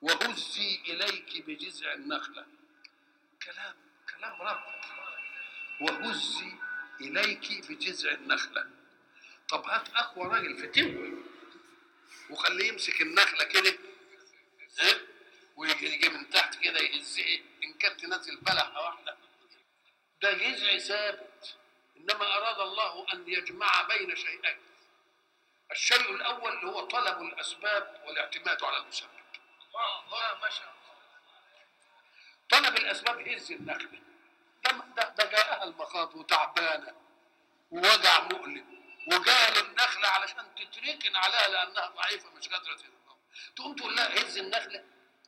وهزي إليك بجذع النخلة كلام كلام رب وهزي إليك بجذع النخلة طب هات أقوى راجل في تمه وخليه يمسك النخلة كده ها ويجي يجي من تحت كده يهزها إن كانت تنزل بلحة واحدة ده جذع ثابت إنما أراد الله أن يجمع بين شيئين الشيء الأول اللي هو طلب الأسباب والاعتماد على المسبب الله ما شاء الله طلب الاسباب هز النخله ده ده, ده جاءها المخاض وتعبانه ووجع مؤلم وجاء للنخله علشان تتركن عليها لانها ضعيفه مش قادره تنقوم تقوم تقول لها هز النخله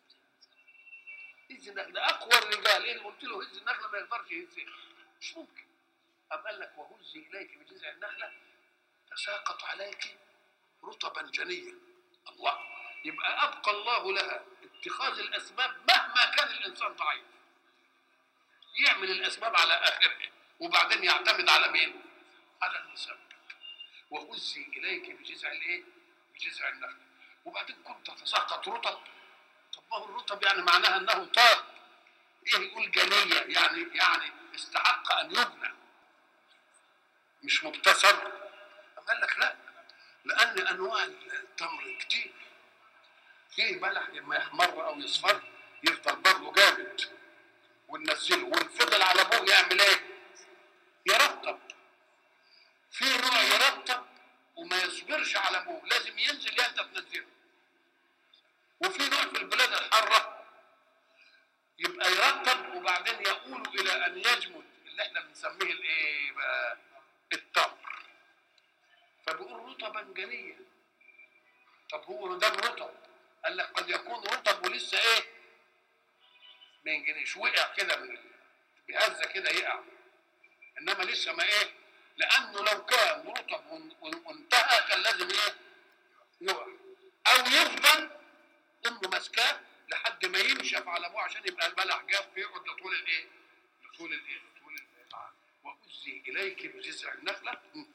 هز النخله اقوى الرجال ايه قلت له هز النخله ما يقدرش يهزها مش ممكن أم قال لك وهزي اليك بجذع النخله تساقط عليك رطبا جنيا الله يبقى ابقى الله لها اتخاذ الاسباب مهما كان الانسان ضعيف يعمل الاسباب على اخرها وبعدين يعتمد على مين على المسبب وهزي اليك بجذع الايه بجذع النخل وبعدين كنت تتساقط رطب طب ما هو الرطب يعني معناها انه طاب ايه يقول جنيه يعني يعني استحق ان يبنى مش مبتسر أم قال لك لا لان انواع التمر كتير فيه بلح لما يحمر او يصفر يفضل برضه جامد وننزله ونفضل على ابوه يعمل ايه؟ يرطب في نوع يرطب وما يصبرش على ابوه لازم ينزل يا انت تنزله وفي نوع في البلاد الحاره يبقى يرطب وبعدين يؤول الى ان يجمد اللي احنا بنسميه الايه بقى التمر فبيقول رطبا جنيا طب هو ده رطب قال لك قد يكون رطب ولسه ايه ما ينجنيش وقع كده من ال- بهزه كده يقع انما لسه ما ايه لانه لو كان رطب وان- وان- وانتهى كان لازم ايه يقع او يفضل امه ماسكاه لحد ما ينشف على ابوه عشان يبقى البلح جاف يقعد لطول الايه لطول الايه لطول الايه وهزي اليك بجذع النخله م.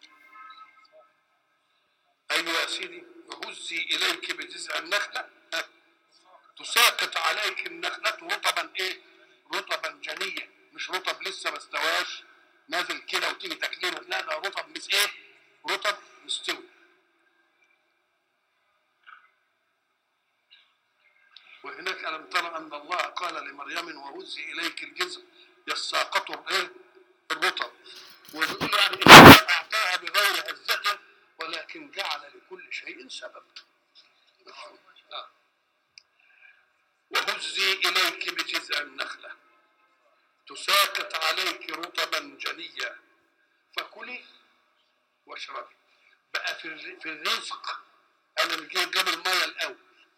ايوه يا سيدي وهزي اليك بجذع النخله ها. تساقط عليك النخله رطبا ايه رطبا جنيا مش رطب لسه ما استواش نازل كده وتيجي تاكله لا ده رطب مش ايه رطب مستوي وهناك ألم ترى أن الله قال لمريم وهزي إليك الجزء يساقط الإيه؟ الرطب ويقول يعني إنما أعطاها بغير هزة ولكن جعل لكل شيء سبب آه. وهزي إليك بجذع النخلة تساقط عليك رطبا جنيا فكلي واشربي بقى في الر- في الرزق أنا جاب جاب المية الأول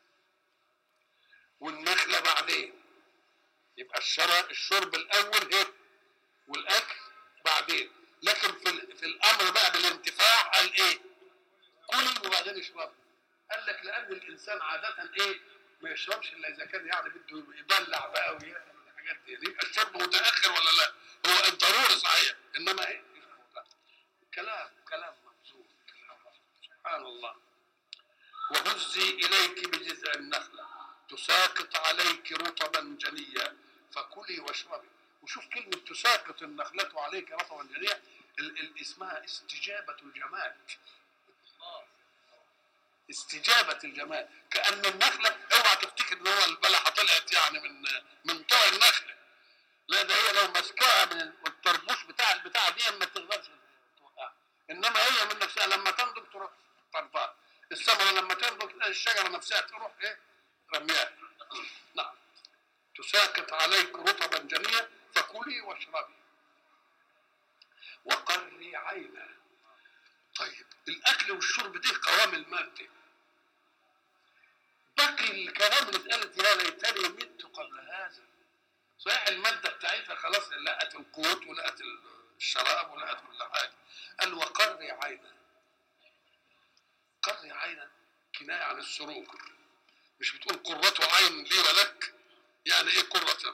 والنخلة بعدين يبقى الشرب الشرب الأول هي والأكل بعدين لكن في ال- في الأمر بقى بالانتفاع قال إيه؟ كلي وبعدين اشربي قال لك لأن الإنسان عادة إيه؟ ما يشربش إلا إذا كان يعني بده يبلع بقى ويعمل الحاجات دي يبقى الشرب متأخر ولا لا؟ هو الضروري صحيح إنما إيه؟ لا. كلام كلام مبذول كلام سبحان الله وهزي إليك بجذع النخلة تساقط عليك رطبا جنيا فكلي واشربي وشوف كلمة تساقط النخلة عليك رطبا جنيا ال- ال- اسمها استجابة الجمال استجابة الجمال كأن النخلة اوعى تفتكر ان هو البلحة طلعت يعني من من طوع النخلة لا ده هي لو مسكها من ال- الطربوش بتاع البتاع دي ما تقدرش توقعها انما هي من نفسها لما تنضج تروح طربها الثمرة لما تنضج تلاقي الشجرة نفسها تروح ايه رميها نعم تساقط عليك رطبا جنيا فكلي واشربي وقري عينا طيب الاكل والشرب دي قوام الماده باقي الكلام اللي اتقالت يا ليتني مت قبل هذا صحيح الماده بتاعتها خلاص لقت القوت ولقت الشراب ولقت كل حاجه قال وقري عينا قري عينا كنايه عن السرور مش بتقول قرة عين لي ولك يعني ايه قرة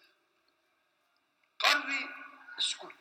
قري اسكن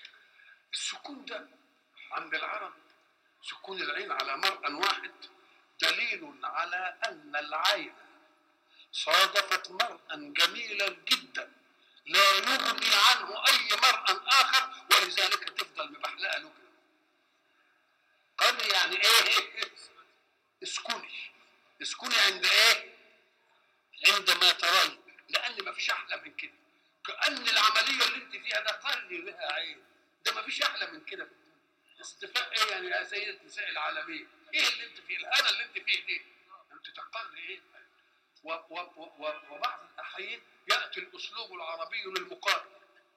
السكون ده عند العرب سكون العين على مرء واحد دليل على ان العين صادفت مرءا جميلا جدا لا يغني عنه اي مرء اخر ولذلك تفضل مبحلقه له كده. قال يعني ايه اسكني اسكني عند ايه عندما ترين لان ما فيش احلى من كده كان العمليه اللي انت فيها ده قرني بها عين ده ما فيش احلى من كده في الدنيا. استفاء ايه يعني يا سيدة نساء العالمين ايه اللي انت فيه الهنا اللي انت فيه دي انت تقر ايه و و و وبعض الاحيان ياتي الاسلوب العربي للمقارنه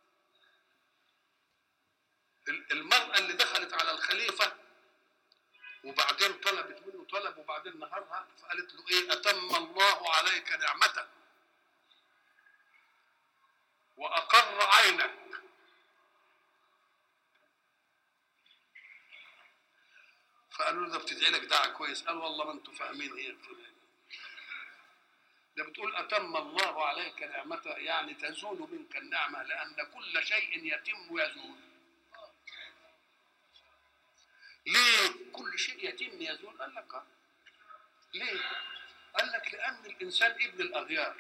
ال- المراه اللي دخلت على الخليفه وبعدين طلبت منه طلب وبعدين نهارها فقالت له ايه اتم الله عليك نعمته واقر عينك فقالوا له ده بتدعي لك دعاء كويس قال والله ما انتم فاهمين ايه بتدعي ده بتقول اتم الله عليك نعمته يعني تزول منك النعمه لان كل شيء يتم ويزول ليه كل شيء يتم يزول قال لك آه. ليه قال لك لان الانسان ابن الاغيار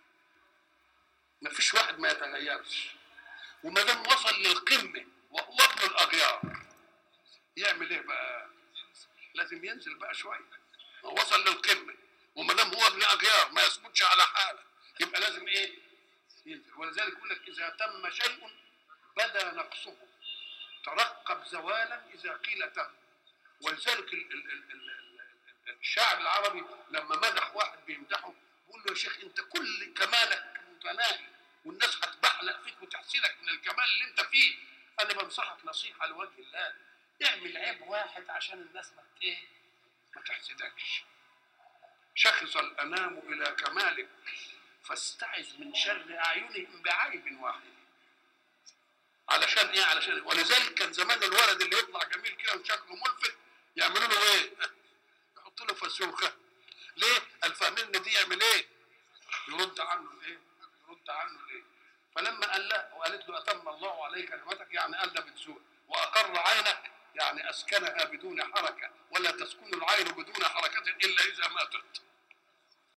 ما فيش واحد ما يتغيرش وما دام وصل للقمه وهو ابن الاغيار يعمل ايه بقى لازم ينزل بقى شويه ما وصل للقمه وما دام هو ابن اغيار ما يثبتش على حاله يبقى لازم ايه ينزل ولذلك يقول لك اذا تم شيء بدا نقصه ترقب زوالا اذا قيل تم ولذلك ال- ال- ال- ال- ال- الشاعر العربي لما مدح واحد بيمدحه بيقول له يا شيخ انت كل كمالك متناهي والناس هتبحلق فيك وتحسدك من الكمال اللي انت فيه انا بنصحك نصيحه لوجه الله اعمل عيب واحد عشان الناس ما ت- ايه ما تحسدكش شخص الانام الى كمالك فاستعذ من شر اعينهم بعيب واحد علشان ايه علشان ولذلك كان زمان الولد اللي يطلع جميل كده وشكله ملفت يعملوا له ايه يحطوا له فسوخه ليه الفاهمين ان دي يعمل ايه يرد عنه الايه يرد عنه الايه فلما قال له وقالت له اتم الله عليك نعمتك يعني قال ده بتزول واقر عينك يعني اسكنها بدون حركه ولا تسكن العين بدون حركه الا اذا ماتت